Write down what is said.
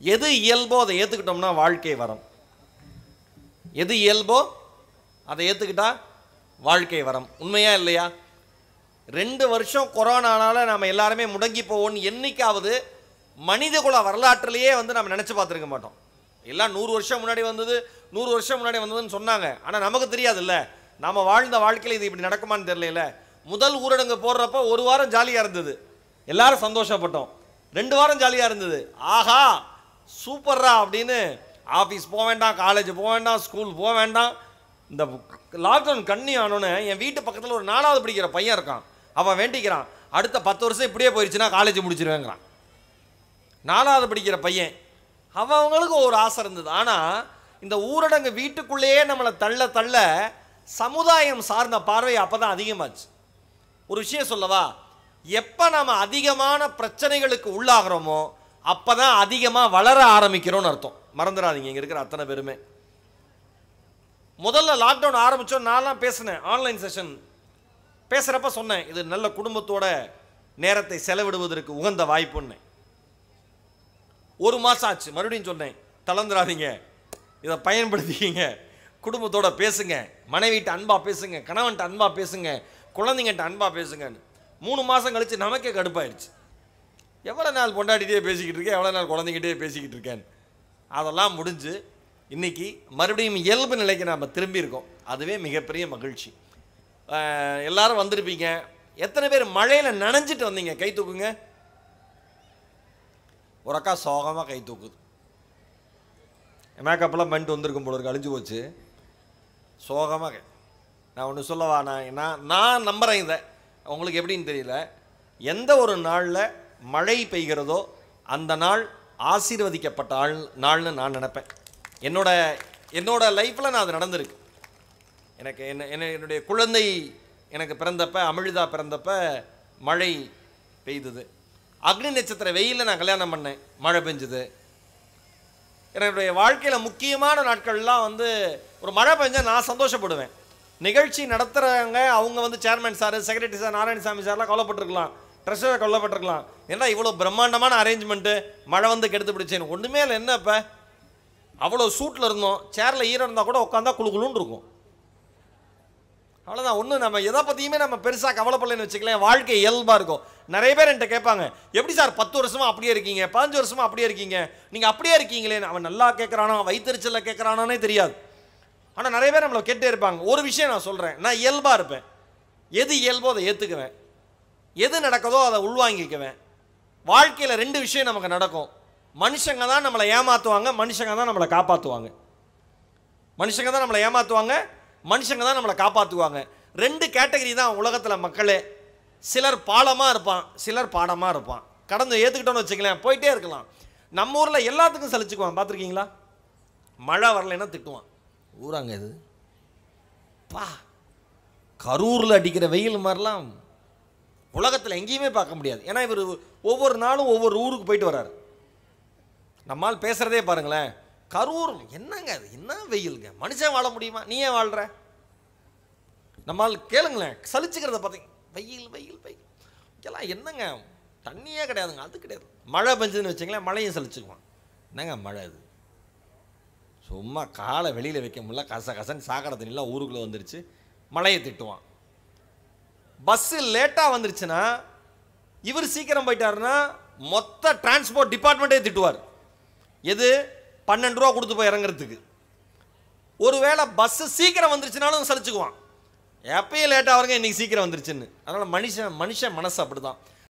எது இயல்போ அதை ஏற்றுக்கிட்டோம்னா வாழ்க்கை வரம் எது இயல்போ அதை ஏற்றுக்கிட்டா வாழ்க்கை வரம் உண்மையா இல்லையா ரெண்டு வருஷம் கொரோனானால நம்ம எல்லாருமே முடங்கி போவோம்னு என்னைக்காவது மனிதகுல வரலாற்றிலேயே வந்து நம்ம நினச்சி பார்த்துருக்க மாட்டோம் எல்லாம் நூறு வருஷம் முன்னாடி வந்தது நூறு வருஷம் முன்னாடி வந்ததுன்னு சொன்னாங்க ஆனால் நமக்கு தெரியாதுல்ல நாம வாழ்ந்த வாழ்க்கையில் இது இப்படி நடக்குமான்னு தெரியல முதல் ஊரடங்கு போடுறப்ப ஒரு வாரம் ஜாலியாக இருந்தது எல்லாரும் சந்தோஷப்பட்டோம் ரெண்டு வாரம் ஜாலியாக இருந்தது ஆஹா சூப்பர்ரா அப்படின்னு ஆஃபீஸ் போக வேண்டாம் காலேஜ் போக வேண்டாம் ஸ்கூல் போக வேண்டாம் இந்த லாக்டவுன் கண்ணி ஆனோன்னு என் வீட்டு பக்கத்தில் ஒரு நாலாவது படிக்கிற பையன் இருக்கான் அவன் வேண்டிக்கிறான் அடுத்த பத்து வருஷம் இப்படியே போயிடுச்சுன்னா காலேஜ் முடிச்சிருவேங்கிறான் நாலாவது படிக்கிற பையன் அவன் அவங்களுக்கு ஒரு ஆசை இருந்தது ஆனால் இந்த ஊரடங்கு வீட்டுக்குள்ளேயே நம்மளை தள்ள தள்ள சமுதாயம் சார்ந்த பார்வை அப்போ தான் அதிகமாச்சு ஒரு விஷயம் சொல்லவா எப்போ நாம் அதிகமான பிரச்சனைகளுக்கு உள்ளாகிறோமோ அப்போ தான் அதிகமாக வளர ஆரம்பிக்கிறோம்னு அர்த்தம் மறந்துடாதீங்க இங்கே இருக்கிற அத்தனை பேருமே முதல்ல லாக்டவுன் ஆரம்பித்தோம் நான்லாம் பேசினேன் ஆன்லைன் செஷன் பேசுகிறப்ப சொன்னேன் இது நல்ல குடும்பத்தோட நேரத்தை செலவிடுவதற்கு உகந்த வாய்ப்புன்னு ஒரு மாதம் ஆச்சு மறுபடியும் சொன்னேன் தளர்ந்துடாதீங்க இதை பயன்படுத்திக்கிங்க குடும்பத்தோட பேசுங்க மனைவிட்ட அன்பா பேசுங்க கணவன்ட்ட அன்பா பேசுங்க குழந்தைங்கள்ட்ட அன்பா பேசுங்கன்னு மூணு மாதம் கழிச்சு நமக்கே கடுப்பாயிடுச்சு எவ்வளோ நாள் பொண்டாட்டிகிட்டே பேசிக்கிட்டு இருக்கேன் எவ்வளோ நாள் குழந்தைகிட்டே பேசிக்கிட்டு இருக்கேன் அதெல்லாம் முடிஞ்சு இன்னைக்கு மறுபடியும் இயல்பு நிலைக்கு நாம் திரும்பி இருக்கோம் அதுவே மிகப்பெரிய மகிழ்ச்சி அஹ், எல்லாரும் வந்திருப்பீங்க எத்தனை பேர் மழையில் நனைஞ்சிட்டு வந்தீங்க கை தூக்குங்க ஒரு அக்கா சோகமாக கை தூக்குது மேக்கப்லாம் பண்ணிட்டு வந்திருக்கும் போல இருக்கு அழிஞ்சு போச்சு சோகமாக நான் ஒன்று சொல்லவா நான் நான் நான் நம்புகிறேன் இதை உங்களுக்கு எப்படின்னு தெரியல எந்த ஒரு நாளில் மழை பெய்கிறதோ அந்த நாள் ஆசீர்வதிக்கப்பட்ட ஆள் நாள்னு நான் நினைப்பேன் என்னோட என்னோட லைஃப்பில் நான் அது நடந்திருக்கு எனக்கு என்ன என்ன என்னுடைய குழந்தை எனக்கு பிறந்தப்ப அமிழ்தா பிறந்தப்ப மழை பெய்தது அக்னி நட்சத்திர வெயிலில் நான் கல்யாணம் பண்ணேன் மழை பெஞ்சுது என்னுடைய வாழ்க்கையில் முக்கியமான நாட்கள்லாம் வந்து ஒரு மழை பெஞ்சால் நான் சந்தோஷப்படுவேன் நிகழ்ச்சி நடத்துகிறவங்க அவங்க வந்து chairman sir secretary sir Narayanaswamy சார்லாம் கவலைப்பட்டிருக்கலாம் ட்ரெஷரர் கவலைப்பட்டிருக்கலாம் ஏன்னா இவ்வளோ பிரம்மாண்டமான அரேஞ்ச்மெண்ட்டு மழை வந்து கெடுத்து பிடிச்சேன் ஒன்றுமே இல்லை என்ன இப்போ அவ்வளோ சூட்டில் இருந்தோம் சேரில் ஈரம் இருந்தால் கூட உட்காந்தா குளு குளுன்னு இருக்கும் அவ்வளோதான் ஒன்றும் நம்ம எதை பற்றியுமே நம்ம பெருசாக கவலைப்படலைன்னு வச்சுக்கலாம் வாழ்க்கை இயல்பாக இருக்கும் நிறைய பேர் என்கிட்ட கேட்பாங்க எப்படி சார் பத்து வருஷமா அப்படியே இருக்கீங்க பதினஞ்சு வருஷமா அப்படியே இருக்கீங்க நீங்கள் அப்படியே இருக்கீங்களே அவன் நல்லா கேட்குறானோ வயிற்றுச்சலில் கேட்குறானோனே தெரியாது ஆனால் நிறைய பேர் நம்மளை கேட்டே இருப்பாங்க ஒரு விஷயம் நான் சொல்கிறேன் நான் இயல்பாக இருப்பேன் எது இயல்போ அதை ஏற்றுக்குவேன் எது நடக்குதோ அதை உள்வாங்கிக்குவேன் வாழ்க்கையில் ரெண்டு விஷயம் நமக்கு நடக்கும் மனுஷங்க தான் நம்மளை ஏமாற்றுவாங்க மனுஷங்க தான் நம்மளை காப்பாற்றுவாங்க மனுஷங்க தான் நம்மளை ஏமாற்றுவாங்க மனுஷங்க தான் நம்மளை காப்பாற்றுவாங்க ரெண்டு கேட்டகரி தான் உலகத்தில் மக்களே சிலர் பாலமாக இருப்பான் சிலர் பாடமாக இருப்பான் கடந்து ஏற்றுக்கிட்டோன்னு வச்சுக்கலாம் போயிட்டே இருக்கலாம் நம்ம ஊரில் எல்லாத்துக்கும் சலிச்சுக்குவான் பார்த்துருக்கீங்களா மழை வரலைன்னா திட்டுவான் ஊராங்க இது பா கரூரில் அடிக்கிற வெயில் மாதிரிலாம் உலகத்தில் எங்கேயுமே பார்க்க முடியாது ஏன்னா இவர் ஒவ்வொரு நாளும் ஒவ்வொரு ஊருக்கு போயிட்டு வர்றாரு நம்மால் பேசுகிறதே பாருங்களேன் கரூர் என்னங்க அது என்ன வெயிலுங்க மனுஷன் வாழ முடியுமா நீ ஏன் வாழ்ற நம்மால் கேளுங்களேன் சலிச்சுக்கிறத பார்த்தீங்க வெயில் வெயில் வெயில் இதெல்லாம் என்னங்க தண்ணியே கிடையாதுங்க அது கிடையாது மழை பெஞ்சதுன்னு வச்சுங்களேன் மழையும் சலிச்சுக்குவான் என்னங்க மழை அது சும்மா காலை வெளியில் வைக்க முடியல கச கசன்னு சாக்கடை தண்ணிலாம் ஊருக்குள்ளே வந்துருச்சு மழையை திட்டுவான் பஸ்ஸு லேட்டாக வந்துருச்சுன்னா இவர் சீக்கிரம் போயிட்டாருன்னா மொத்த டிரான்ஸ்போர்ட் டிபார்ட்மெண்ட்டே திட்டுவார் எது பன்னெண்டு ரூபா கொடுத்து போய் இறங்குறதுக்கு ஒருவேளை பஸ்ஸு சீக்கிரம் வந்துருச்சுனாலும் சலிச்சுக்குவான் எப்பயும் லேட்டாக வருங்க இன்னைக்கு சீக்கிரம் வந்துருச்சுன்னு அதனால் மனுஷன் மனுஷன் மனசு அப்படிதான்